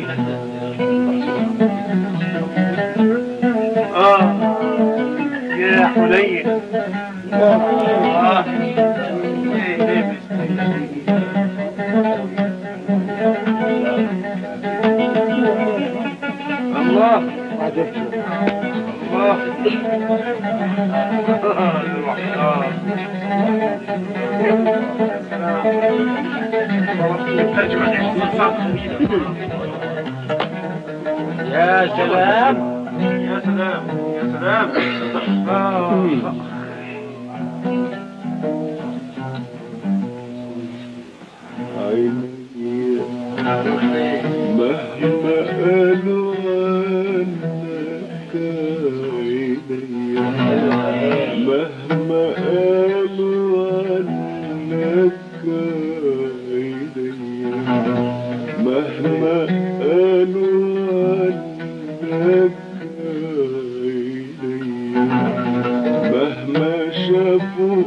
اه يا حنين آه. إيه، إيه، الله الله يا سلام يا سلام يا سلام آه. عيني مهما قالوا عنك عيني مهما قالوا عنك عيني مهما قالوا عنك عيني مهما شافوا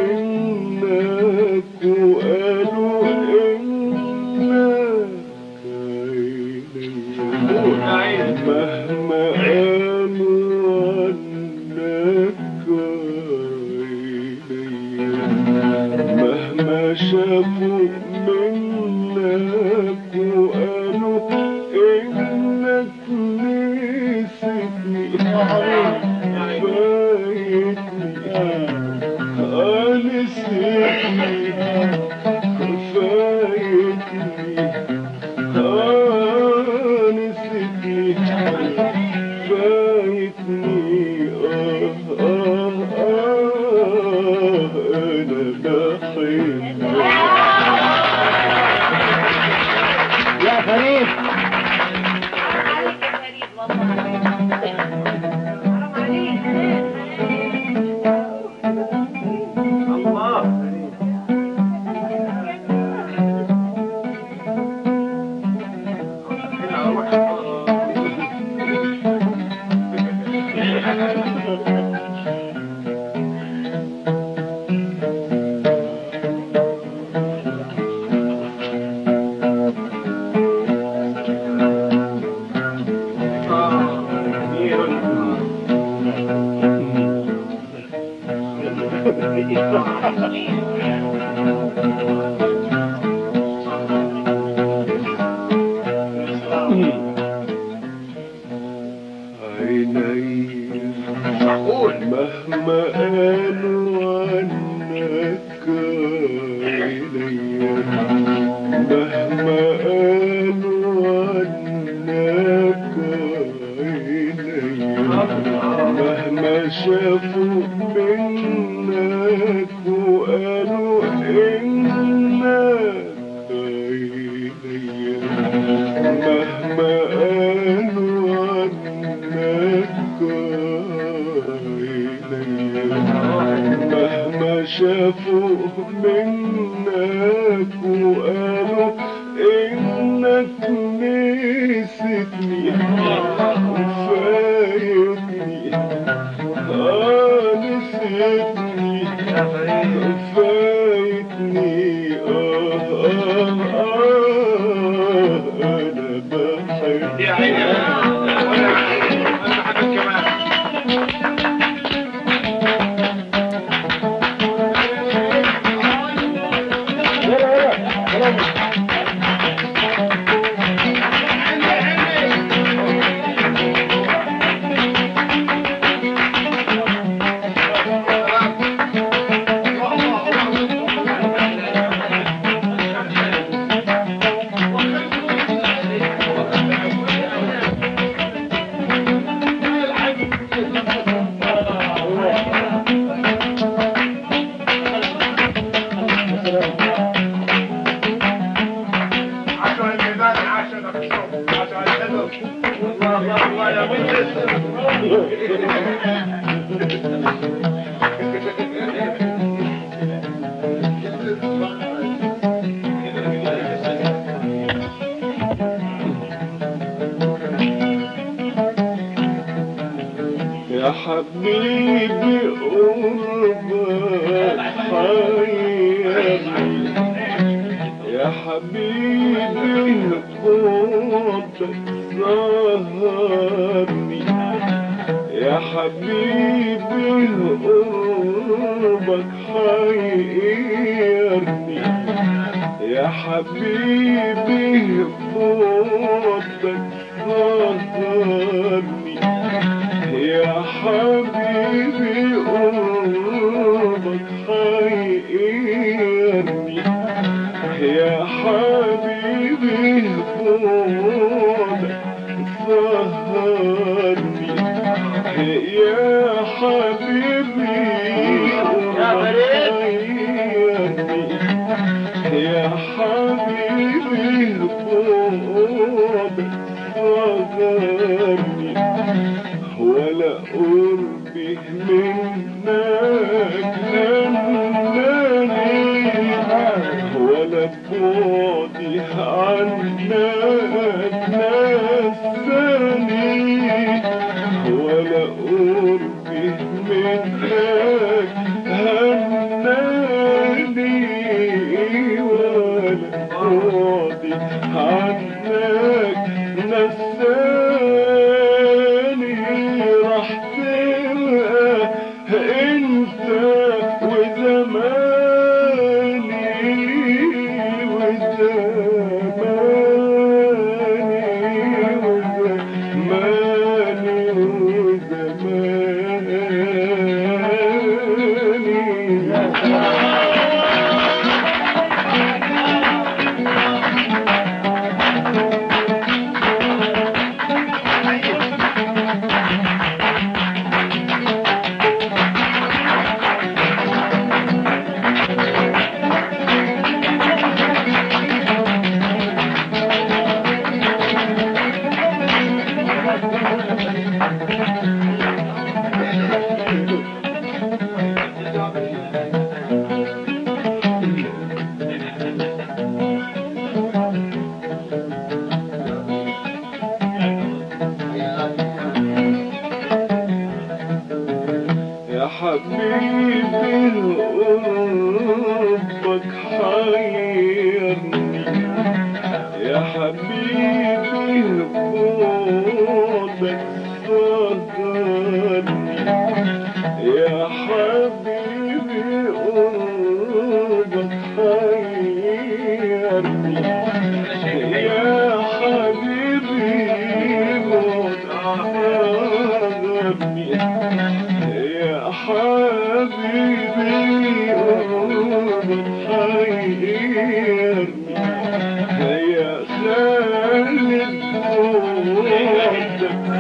منك وقالوا انك عيني مهما قالوا عنك عيني مهما شافوا منك وقالوا انك نسيتني فايتني آه نسيتني فايتني آه نسيتني فايتني آه آه آه أنا بحبك يا فريد عيني مهما قالوا عنك عيني مهما قالوا عنك عيني مهما شافوا منك وقالوا انك عيني مهما قالوا عنك عيني مهما شافوا منك وقالوا انك نسيتني فايتني اه نسيتني فايتني اه اه اه انا بحبك يا عيني انا بحبك كمان عشان الميزان عشان الشوق عشان الحلو الله الله الله يا مجلس يا حبيبي قربك حيرني يا حبيبي قربك سهرني يا حبيبي قربك حيرني يا حبيبي بعدك سهرني يا حبيبي قربك حيرني يا حبيبي بعدك سهرني يا حبيبي حيرني يا حبيبي بعدك سهرني ولا قربي منك همناني ولا بعدي عنك نساني ولا قربي منك همناني ولا بعدي عنك نساني راح تبقى انت وزماني وزماني وزماني وزماني يا حبيبي قربك حيرني يا حبيبي بعدك صدرني يا حبيبي قربك حيرني يا حبيبي بعدك يا حبيبي قربك حيرني يا خالد بعدك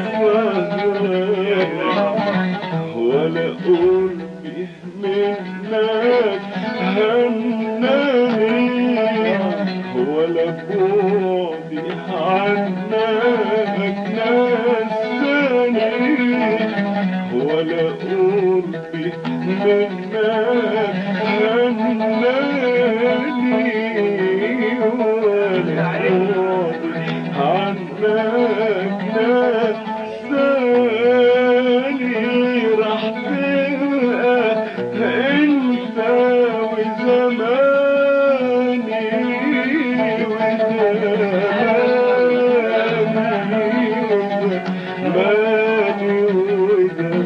ولا قربي منك هناني ولا بعدي عنك نساني ولا قربي منك هناني ولا قربي عنك نساني راح تبقى انت وزماني وزماني وزماني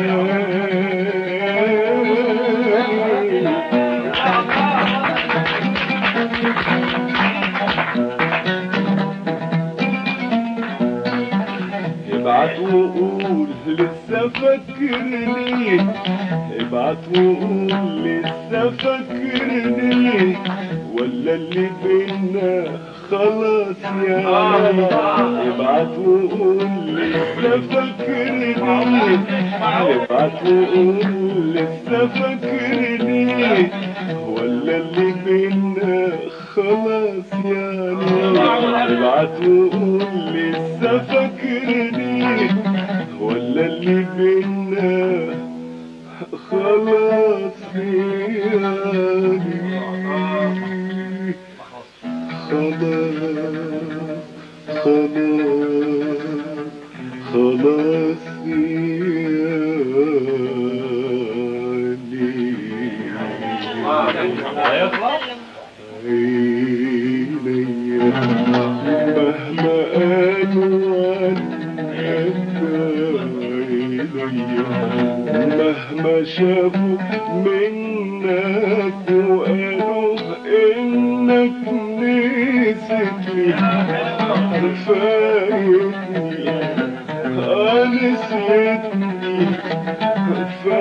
وزماني ابعت وقول لسه فاكرني ابعت وقول لسه فاكرني ولا اللي بينا خلاص يعني ابعت وقول لسه فاكرني ابعت وقول لسه فاكرني ولا اللي بينا خلاص يعني ابعت وقول لسه فاكرني ولا اللي بينا خلاص يعني خلاص خلاص خلاص يعني مهما قالوا مهما شافوا منك وقالوا انك نسيتني فايتني نسيتني